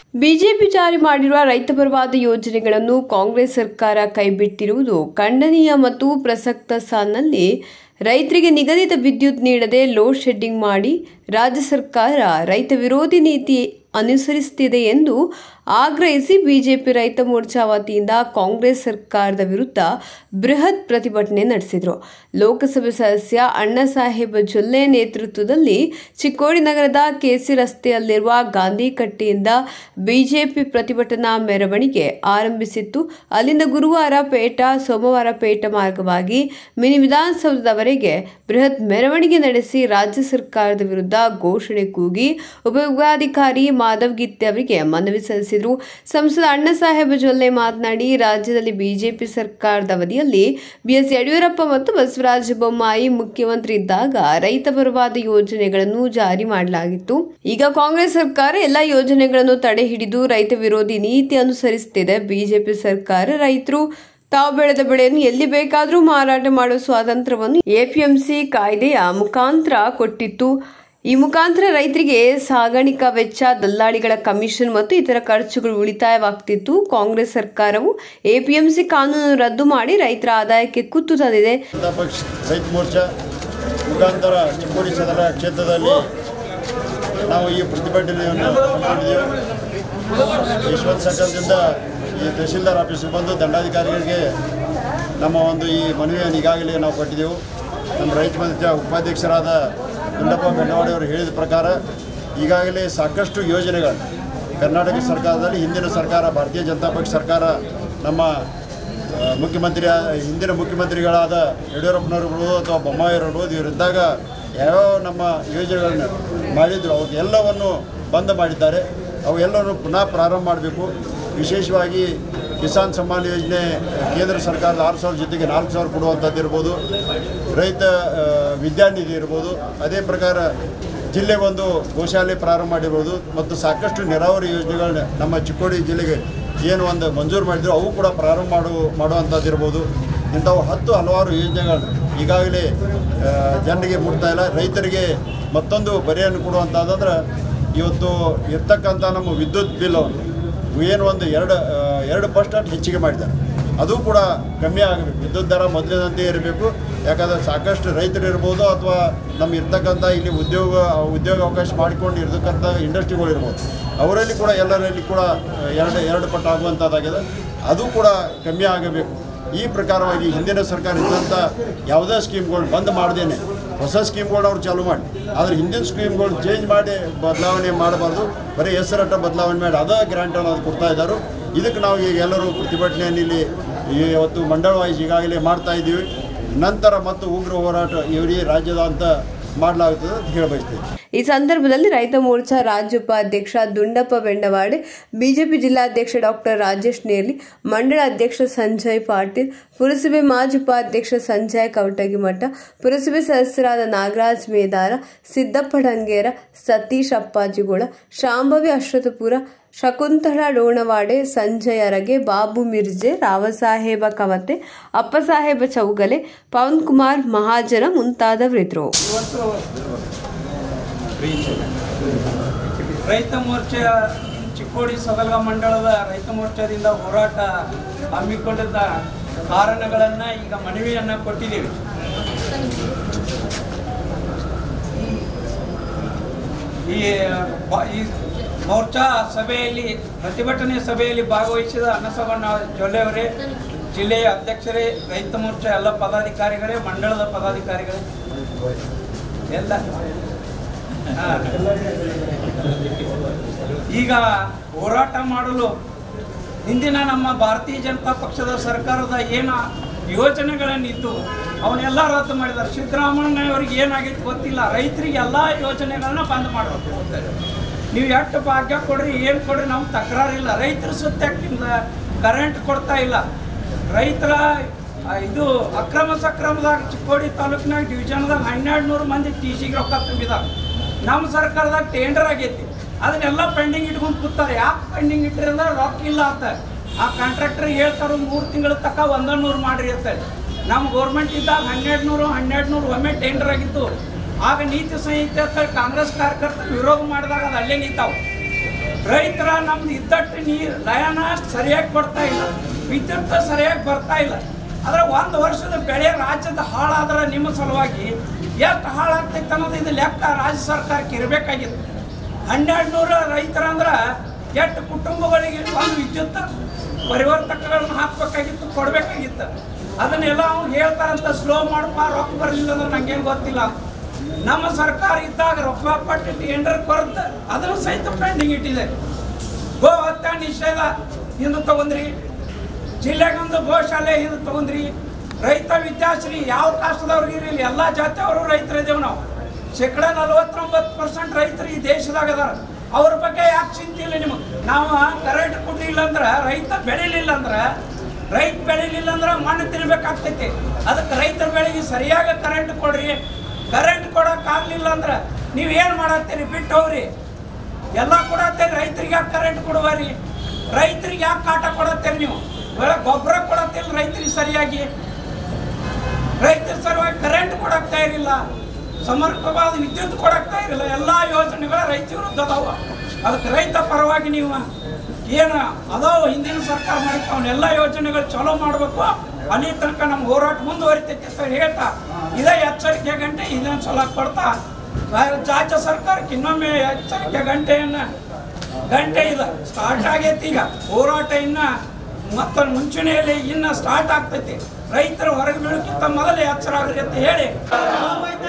BJP ಜಾರಿ ಮಾಡಿರುವ ರೈತಪರವಾದ ಯೋಜನೆಗಳನ್ನು ಕಾಂಗ್ರೆಸ್ ಸರ್ಕಾರ ಕೈಬಿಟ್ಟಿರುವುದು ಖಂಡನೀಯ ಮತ್ತು ಪ್ರಸಕ್ತ ಸಾಲಿನಲ್ಲಿ ರೈತರಿಗೆ ನಿಗದಿತ ವಿದ್ಯುತ್ ನೀಡದೆ ಲೋಡ್ ಶೆಡ್ಡಿಂಗ್ ಮಾಡಿ ರಾಜ್ಯ ಸರ್ಕಾರ ರೈತ ವಿರೋಧಿ ನೀತಿ ಅನುಸರಿಸುತ್ತಿದೆ ಎಂದು ಆಗ್ರಹಿಸಿ ಬಿಜೆಪಿ ರೈತ ಮೋರ್ಚಾ ವತಿಯಿಂದ ಕಾಂಗ್ರೆಸ್ ಸರ್ಕಾರದ ವಿರುದ್ಧ ಬೃಹತ್ ಪ್ರತಿಭಟನೆ ನಡೆಸಿದರು ಲೋಕಸಭೆ ಸದಸ್ಯ ಅಣ್ಣಾಸಾಹೇಬ್ ಜೊಲ್ಲೆ ನೇತೃತ್ವದಲ್ಲಿ ಚಿಕ್ಕೋಡಿ ನಗರದ ಕೆಸಿ ರಸ್ತೆಯಲ್ಲಿರುವ ಗಾಂಧಿ ಕಟ್ಟೆಯಿಂದ ಬಿಜೆಪಿ ಪ್ರತಿಭಟನಾ ಮೆರವಣಿಗೆ ಆರಂಭಿಸಿತ್ತು ಅಲ್ಲಿಂದ ಗುರುವಾರ ಪೇಟ ಸೋಮವಾರ ಪೇಟ ಮಾರ್ಗವಾಗಿ ಮಿನಿ ವಿಧಾನಸೌಧದವರೆಗೆ ಬೃಹತ್ ಮೆರವಣಿಗೆ ನಡೆಸಿ ರಾಜ್ಯ ಸರ್ಕಾರದ ವಿರುದ್ಧ ಘೋಷಣೆ ಕೂಗಿ ಉಪವಿಭಾಗಾಧಿಕಾರಿ ಮಾಧವ್ ಗಿತ್ತೆ ಅವರಿಗೆ ಮನವಿ ಸಲ್ಲಿಸಿದರು ಸಂಸದ ಅಣ್ಣಾಸಾಹೇಬ ಜೊಲ್ಲೆ ಮಾತನಾಡಿ ರಾಜ್ಯದಲ್ಲಿ ಬಿಜೆಪಿ ಸರ್ಕಾರದ ಅವಧಿಯಲ್ಲಿ ಬಿಎಸ್ ಯಡಿಯೂರಪ್ಪ ಮತ್ತು ಬಸವರಾಜ ಬೊಮ್ಮಾಯಿ ಮುಖ್ಯಮಂತ್ರಿ ಇದ್ದಾಗ ರೈತ ಪರವಾದ ಯೋಜನೆಗಳನ್ನು ಜಾರಿ ಮಾಡಲಾಗಿತ್ತು ಈಗ ಕಾಂಗ್ರೆಸ್ ಸರ್ಕಾರ ಎಲ್ಲ ಯೋಜನೆಗಳನ್ನು ತಡೆ ಹಿಡಿದು ರೈತ ವಿರೋಧಿ ನೀತಿ ಅನುಸರಿಸುತ್ತಿದೆ ಬಿಜೆಪಿ ಸರ್ಕಾರ ರೈತರು ತಾವು ಬೆಳೆದ ಬೆಳೆಯನ್ನು ಎಲ್ಲಿ ಬೇಕಾದರೂ ಮಾರಾಟ ಮಾಡುವ ಸ್ವಾತಂತ್ರ್ಯವನ್ನು ಎಪಿಎಂಸಿ ಕಾಯ್ದೆಯ ಮುಖಾಂತರ ಕೊಟ್ಟಿತ್ತು ಈ ಮುಖಾಂತರ ರೈತರಿಗೆ ಸಾಗಾಣಿಕಾ ವೆಚ್ಚ ದಲ್ಲಾಳಿಗಳ ಕಮಿಷನ್ ಮತ್ತು ಇತರ ಖರ್ಚುಗಳು ಉಳಿತಾಯವಾಗ್ತಿತ್ತು ಕಾಂಗ್ರೆಸ್ ಸರ್ಕಾರವು ಎಪಿಎಂಸಿ ಕಾನೂನು ರದ್ದು ಮಾಡಿ ರೈತರ ಆದಾಯಕ್ಕೆ ಕುತ್ತು ತಂದಿದೆ ಜನತಾ ಪಕ್ಷ ರೈತ ಮೋರ್ಚಾ ಮುಖಾಂತರ ಚಿಕ್ಕೋಡಿ ಸದರ ಕ್ಷೇತ್ರದಲ್ಲಿ ನಾವು ಈ ಪ್ರತಿಭಟನೆಯನ್ನು ಹಮ್ಮಿಕೊಂಡಿದ್ದೇವೆ ಯಶವಂತ ಸರ್ಕಲ್ದಿಂದ ಈ ತಹಶೀಲ್ದಾರ್ ಆಫೀಸ್ಗೆ ಬಂದು ದಂಡಾಧಿಕಾರಿಗಳಿಗೆ ನಮ್ಮ ಒಂದು ಈ ಮನವಿಯನ್ನು ಈಗಾಗಲೇ ನಾವು ಕೊಟ್ಟಿದ್ದೆವು ನಮ್ಮ ರೈತ ಮೋರ್ಚಾ ಉಪಾಧ್ಯಕ್ಷರಾದ ಗುಂಡಪ್ಪ ಬೆಣ್ಣವಾಡಿ ಅವರು ಹೇಳಿದ ಪ್ರಕಾರ ಈಗಾಗಲೇ ಸಾಕಷ್ಟು ಯೋಜನೆಗಳು ಕರ್ನಾಟಕ ಸರ್ಕಾರದಲ್ಲಿ ಹಿಂದಿನ ಸರ್ಕಾರ ಭಾರತೀಯ ಜನತಾ ಪಕ್ಷ ಸರ್ಕಾರ ನಮ್ಮ ಆ, ಮುಖ್ಯಮಂತ್ರಿ ಆ- ಹಿಂದಿನ ಮುಖ್ಯಮಂತ್ರಿಗಳಾದ ಯಡಿಯೂರಪ್ಪನವರು ಅಥವಾ ಬೊಮ್ಮಾಯಿರವರು ಇವರಿದ್ದಾಗ ಯಾವ್ಯಾವ ನಮ್ಮ ಯೋಜನೆಗಳನ್ನ ಮಾಡಿದ್ರು ಎಲ್ಲವನ್ನು ಬಂದ್ ಮಾಡಿದ್ದಾರೆ ಅವು ಎಲ್ಲವನ್ನು ಪುನಃ ಪ್ರಾರಂಭ ಮಾಡಬೇಕು ವಿಶೇಷವಾಗಿ ಕಿಸಾನ್ ಸಮ್ಮಾನ್ ಯೋಜನೆ ಕೇಂದ್ರ ಸರ್ಕಾರದ ಆರು ಸಾವಿರ ಜೊತೆಗೆ ನಾಲ್ಕು ಸಾವಿರ ಕೊಡುವಂಥದ್ದು ಇರ್ಬೋದು ರೈತ ಆ, ವಿದ್ಯಾನಿಧಿ ಇರ್ಬೋದು ಅದೇ ಪ್ರಕಾರ ಜಿಲ್ಲೆ ಒಂದು ಗೋಶಾಲೆ ಪ್ರಾರಂಭ ಮಾಡಿರ್ಬೋದು ಮತ್ತು ಸಾಕಷ್ಟು ನೀರಾವರಿ ಯೋಜನೆಗಳನ್ನ ನಮ್ಮ ಚಿಕ್ಕೋಡಿ ಜಿಲ್ಲೆಗೆ ಏನು ಒಂದು ಮಂಜೂರು ಮಾಡಿದ್ರು ಅವು ಕೂಡ ಪ್ರಾರಂಭ ಮಾಡು ಮಾಡುವಂಥದ್ದು ಇರ್ಬೋದು ಇಂಥವು ಹತ್ತು ಹಲವಾರು ಯೋಜನೆಗಳನ್ನ ಈಗಾಗಲೇ ಆ, ಜನರಿಗೆ ಮುಟ್ತಾ ಇಲ್ಲ ರೈತರಿಗೆ ಮತ್ತೊಂದು ಬರೆಯನ್ನು ಕೊಡುವಂಥದ್ದಂದ್ರೆ ಇವತ್ತು ಇರ್ತಕ್ಕಂಥ ನಮ್ಮ ವಿದ್ಯುತ್ ಬಿಲ್ ಏನು ಒಂದು ಎರಡು ಆ, ಎರಡು ಪರ್ಸೆಂಟ್ ಹೆಚ್ಚಿಗೆ ಮಾಡಿದ್ದಾರೆ ಅದು ಕೂಡ ಕಮ್ಮಿ ಆಗಬೇಕು ವಿದ್ಯುತ್ ದರ ಮೊದಲಿನಂತೆ ಇರಬೇಕು ಯಾಕಂದರೆ ಸಾಕಷ್ಟು ರೈತರು ಇರ್ಬೋದು ಅಥವಾ ನಮ್ಮ ಇರ್ತಕ್ಕಂಥ ಇಲ್ಲಿ ಉದ್ಯೋಗ ಉದ್ಯೋಗ ಅವಕಾಶ ಮಾಡಿಕೊಂಡು ಇರ್ತಕ್ಕಂಥ ಇಂಡಸ್ಟ್ರಿಗಳು ಇರ್ಬೋದು ಅವರಲ್ಲಿ ಕೂಡ ಎಲ್ಲರಲ್ಲಿ ಕೂಡ ಆ, ಎರಡು ಎರಡು ಪಟ್ಟು ಆಗುವಂಥದ್ದಾಗಿದೆ ಅದು ಕೂಡ ಕಮ್ಮಿ ಆಗಬೇಕು ಈ ಪ್ರಕಾರವಾಗಿ ಹಿಂದಿನ ಸರ್ಕಾರ ಇದ್ದಂಥ ಯಾವುದೇ ಸ್ಕೀಮ್ಗಳು ಬಂದ್ ಮಾಡ್ದೇನೆ ಹೊಸ ಸ್ಕೀಮ್ಗಳು ಅವ್ರು ಚಾಲೂ ಮಾಡಿ ಆದರೆ ಹಿಂದಿನ ಸ್ಕೀಮ್ಗಳು ಚೇಂಜ್ ಮಾಡಿ ಬದಲಾವಣೆ ಮಾಡಬಾರ್ದು ಬರೀ ಹೆಸರಟ್ಟ ಬದಲಾವಣೆ ಮಾಡಿ ಅದೇ ಗ್ರಾಂಟ್ ಅನ್ನೋದು ಕೊಡ್ತಾ ಇದ್ದಾರೆ ಇದಕ್ಕೆ ನಾವು ಈಗ ಎಲ್ಲರೂ ಪ್ರತಿಭಟನೆಯನ್ನು ಇಲ್ಲಿ ಇವತ್ತು ಮಂಡಳ ವೈಸ್ ಈಗಾಗಲೇ ಮಾಡ್ತಾ ಇದ್ದೀವಿ ನಂತರ ಮತ್ತು ಉಗ್ರ ಹೋರಾಟ ಇಡೀ ರಾಜ್ಯದಾಂತ ಮಾಡಲಾಗುತ್ತದೆ ಅಂತ ಹೇಳ ಬಯಸ್ತೇನೆ ಈ ಸಂದರ್ಭದಲ್ಲಿ ರೈತ ಮೋರ್ಚಾ ರಾಜ್ಯ ಉಪಾಧ್ಯಕ್ಷ ದುಂಡಪ್ಪ ಬೆಂಡವಾಡೆ ಬಿಜೆಪಿ ಜಿಲ್ಲಾಧ್ಯಕ್ಷ ಡಾಕ್ಟರ್ ರಾಜೇಶ್ ನೇರ್ಲಿ ಮಂಡಳ ಅಧ್ಯಕ್ಷ ಸಂಜಯ್ ಪಾಟೀಲ್ ಪುರಸಭೆ ಮಾಜಿ ಉಪಾಧ್ಯಕ್ಷ ಸಂಜಯ್ ಕವಟಗಿಮಠ ಪುರಸಭೆ ಸದಸ್ಯರಾದ ನಾಗರಾಜ್ ಮೇದಾರ ಸಿದ್ದಪ್ಪ ಡಂಗೇರ ಸತೀಶ್ ಅಪ್ಪಾಜಿಗೋಳ ಶಾಂಭವಿ ಅಶ್ವಥಪುರ ಶಕುಂತಳ ಡೋಣವಾಡೆ ಸಂಜಯ್ ಅರಗೆ ಬಾಬು ಮಿರ್ಜೆ ರಾವಸಾಹೇಬ ಕವತೆ ಅಪ್ಪಸಾಹೇಬ ಚೌಗಲೆ ಪವನ್ ಕುಮಾರ್ ಮಹಾಜನ ಮುಂತಾದವರಿದ್ದರು ಇವತ್ತು ರೈತ ಮೋರ್ಚಾ ಚಿಕ್ಕೋಡಿ ಸದಲ ಮಂಡಳದ ರೈತ ಮೋರ್ಚಾದಿಂದ ಹೋರಾಟ ಹಮ್ಮಿಕೊಂಡಿದ್ದ ಕಾರಣಗಳನ್ನು ಈಗ ಮನವಿಯನ್ನು ಕೊಟ್ಟಿದ್ದೀವಿ ಈ ಬ- ಈ ಮೋರ್ಚಾ ಸಭೆಯಲ್ಲಿ ಪ್ರತಿಭಟನೆ ಸಭೆಯಲ್ಲಿ ಭಾಗವಹಿಸಿದ ಅನ್ನಸವಣ್ಣ ಜೊಲ್ಲೆಯವರೇ ಜಿಲ್ಲೆಯ ಅಧ್ಯಕ್ಷರೇ ರೈತ ಮೋರ್ಚಾ ಎಲ್ಲ ಪದಾಧಿಕಾರಿಗಳೇ ಮಂಡಳದ ಪದಾಧಿಕಾರಿಗಳೇ ಎಲ್ಲ ಹಾ. ಈಗ ಹೋರಾಟ ಮಾಡಲು ಹಿಂದಿನ ನಮ್ಮ ಭಾರತೀಯ ಜನತಾ ಪಕ್ಷದ ಸರ್ಕಾರದ ಏನು ಯೋಜನೆಗಳನ್ನಿದ್ದು ಅವನ್ನೆಲ್ಲ ರದ್ದು ಮಾಡಿದ್ದಾರೆ ಸಿದ್ದರಾಮಯ್ಯ ಅವರಿಗೆ ಏನಾಗಿತ್ತು ಗೊತ್ತಿಲ್ಲ ರೈತರಿಗೆ ಎಲ್ಲ ಯೋಜನೆಗಳನ್ನ ಬಂದ್ ಮಾಡಬೇಕು ನೀವು ಎಷ್ಟು ಭಾಗ್ಯ ಕೊಡ್ರಿ ಏನು ಕೊಡ್ರಿ ನಮ್ಗೆ ತಕರಾರಿಲ್ಲ ರೈತರ ಸುತ್ತ ನಿಮ್ಗೆ ಕರೆಂಟ್ ಕೊಡ್ತಾ ಇಲ್ಲ ರೈತರ ಆ, ಇದು ಅಕ್ರಮ ಸಕ್ರಮದಾಗ ಚಿಕ್ಕೋಡಿ ತಾಲೂಕಿನಾಗ ಡಿವಿಷನ್ದಾಗ ಹನ್ನೆರಡು ನೂರು ಮಂದಿ ಟಿ ಸಿಗೆ ರೊಕ್ಕ ತುಂಬಿದಾಗ ನಮ್ಮ ಸರ್ಕಾರದಾಗ ಟೆಂಡರ್ ಆಗೈತಿ ಅದನ್ನೆಲ್ಲ ಪೆಂಡಿಂಗ್ ಇಟ್ಕೊಂಡು ಕೂತಾರೆ ಯಾಕೆ ಪೆಂಡಿಂಗ್ ಇಟ್ಟಿರಲ್ಲ ರೊಕ್ಕ ಇಲ್ಲ ಅಂತ ಆ ಕಾಂಟ್ರಾಕ್ಟರ್ ಹೇಳ್ತಾರೆ ಮೂರು ತಿಂಗಳ ತನಕ ಒಂದ ನೂರು ಮಾಡ್ರಿ ಅಂತೇಳಿ ನಮ್ಮ ಗೌರ್ಮೆಂಟ್ ಇದ್ದಾಗ ಹನ್ನೆರಡು ನೂರು ಹನ್ನೆರಡು ನೂರು ಒಮ್ಮೆ ಟೆಂಡರ್ ಆಗಿತ್ತು ಆಗ ನೀತಿ ಸಂಹಿತೆ ಅಂತ ಕಾಂಗ್ರೆಸ್ ಕಾರ್ಯಕರ್ತರು ವಿರೋಧ ಮಾಡಿದಾಗ ಅದು ಅಲ್ಲೇ ನಿಂತಾವು ರೈತರ ನಮ್ದು ಇದ್ದಟ್ಟು ನೀರು ಲಯನ ಸರಿಯಾಗಿ ಕೊಡ್ತಾ ಇಲ್ಲ ವಿದ್ಯುತ್ ಸರಿಯಾಗಿ ಬರ್ತಾ ಇಲ್ಲ ಆದ್ರೆ ಒಂದು ವರ್ಷದ ಬೆಳೆ ರಾಜ್ಯದ ಹಾಳಾದ್ರೆ ನಿಮ್ಮ ಸಲುವಾಗಿ ಎಷ್ಟು ಹಾಳಾಗ್ತೈತೆ ಅನ್ನೋದು ಇದು ಲೆಕ್ಕ ರಾಜ್ಯ ಸರ್ಕಾರಕ್ಕೆ ಇರಬೇಕಾಗಿತ್ತು ಹನ್ನೆರಡು ನೂರ ರೈತರಂದ್ರೆ ಎಷ್ಟು ಕುಟುಂಬಗಳಿಗೆ ಒಂದು ವಿದ್ಯುತ್ ಪರಿವರ್ತಕಗಳನ್ನ ಹಾಕ್ಬೇಕಾಗಿತ್ತು ಕೊಡಬೇಕಾಗಿತ್ತು ಅದನ್ನೆಲ್ಲ ಅವ್ನು ಹೇಳ್ತಾರಂತ ಸ್ಲೋ ಮಾಡಪ್ಪ ರೊಕ್ಕ ಬರಲಿಲ್ಲ ಅಂದ್ರೆ ನಂಗೇನು ಗೊತ್ತಿಲ್ಲ ನಮ್ಮ ಸರ್ಕಾರ ಇದ್ದಾಗ ರೊಕ್ಕ ಪಟ್ಟು ಟೆಂಡರ್ ಕೊರತೆ ಅದನ್ನು ಸಹಿತ ಪೆಂಡಿಂಗ್ ಇಟ್ಟಿದೆ ಗೋ ಹತ್ಯೆ ನಿಷೇಧ ಹಿಂದೆ ತಗೊಂಡ್ರಿ ಜಿಲ್ಲೆಗೊಂದು ಗೋಶಾಲೆ ಹಿಂದೆ ತಗೊಂಡ್ರಿ ರೈತ ವಿದ್ಯಾಶ್ರೀ ಯಾವ ಕಾಷ್ಟದವ್ರಿಗೆ ಇರಲಿ ಎಲ್ಲ ಜಾತಿಯವರು ರೈತರಿದ್ದೇವೆ ನಾವು ಶೇಕಡ ನಲವತ್ತೊಂಬತ್ತು ಪರ್ಸೆಂಟ್ ರೈತರು ಈ ದೇಶದಾಗ ಅದಾರ ಅವ್ರ ಬಗ್ಗೆ ಯಾಕೆ ಚಿಂತೆ ಇಲ್ಲ ನಿಮಗೆ ನಾವು ಕರೆಂಟ್ ಕೊಡಲಿಲ್ಲ ಅಂದ್ರೆ ರೈತ ಬೆಳಿಲಿಲ್ಲ ಅಂದ್ರೆ ರೈತ ಬೆಳಿಲಿಲ್ಲ ಅಂದ್ರೆ ಮಣ್ಣು ತಿನ್ಬೇಕಾಗ್ತೈತಿ ಅದಕ್ಕೆ ರೈತರ ಬೆಳೆಗೆ ಸರಿಯಾಗಿ ಕರೆಂಟ್ ಕೊಡ್ರಿ ಕರೆಂಟ್ ಕೊಡೋಕ್ಕಾಗಲಿಲ್ಲ ಅಂದ್ರೆ ನೀವು ಏನು ಮಾಡತ್ತೀರಿ ಬಿಟ್ಟು ಹೋಗ್ರಿ ಎಲ್ಲ ಕೊಡತ್ತೀರಿ ರೈತರಿಗೆ ಯಾಕೆ ಕರೆಂಟ್ ಕೊಡುವರಿ ರೈತರಿಗೆ ಯಾಕೆ ಕಾಟ ಕೊಡತ್ತೀರಿ ನೀವು ಬೆಳೆ ಗೊಬ್ಬರ ಕೊಡತ್ತಿಲ್ಲ ರೈತರಿಗೆ ಸರಿಯಾಗಿ ರೈತರ ಸಲುವಾಗಿ ಕರೆಂಟ್ ಕೊಡಕ್ತಾ ಇರಲಿಲ್ಲ ಸಮರ್ಪಕವಾದ ವಿದ್ಯುತ್ ಕೊಡಕ್ತಾ ಇರಲಿಲ್ಲ ಎಲ್ಲ ಯೋಜನೆಗಳ ರೈತ ವಿರುದ್ಧ ಅದಾವ ಅದಕ್ಕೆ ರೈತ ಪರವಾಗಿ ನೀವು ಏನು ಅದಾವ ಹಿಂದಿನ ಸರ್ಕಾರ ಮಾಡಿತ್ತು ಅವನ್ನೆಲ್ಲ ಯೋಜನೆಗಳು ಚಲೋ ಮಾಡಬೇಕು ಅಲ್ಲಿ ತನಕ ನಮ್ಮ ಹೋರಾಟ ಮುಂದುವರಿತೈತೆ ಅಂತ ಹೇಳ್ತಾ ಇದೇ ಎಚ್ಚರಿಕೆ ಗಂಟೆ ಇದೊಂದು ಸಲ ಕೊಡ್ತಾ ರಾ- ರಾಜ್ಯ ಸರ್ಕಾರಕ್ಕೆ ಇನ್ನೊಮ್ಮೆ ಎಚ್ಚರಿಕೆ ಗಂಟೆಯನ್ನು ಗಂಟೆ ಇದು ಸ್ಟಾರ್ಟ್ ಆಗೈತಿ ಈಗ ಹೋರಾಟ ಇನ್ನ ಮತ್ತು ಮುಂಚೂಣಿಯಲ್ಲಿ ಇನ್ನ ಸ್ಟಾರ್ಟ್ ಆಗ್ತೈತಿ ರೈತರು ಹೊರಗೆ ಬೀಳಕ್ಕಿಂತ ಮೊದಲೇ ಎಚ್ಚರ ಆಗ್ರಿ ಅಂತ ಹೇಳಿ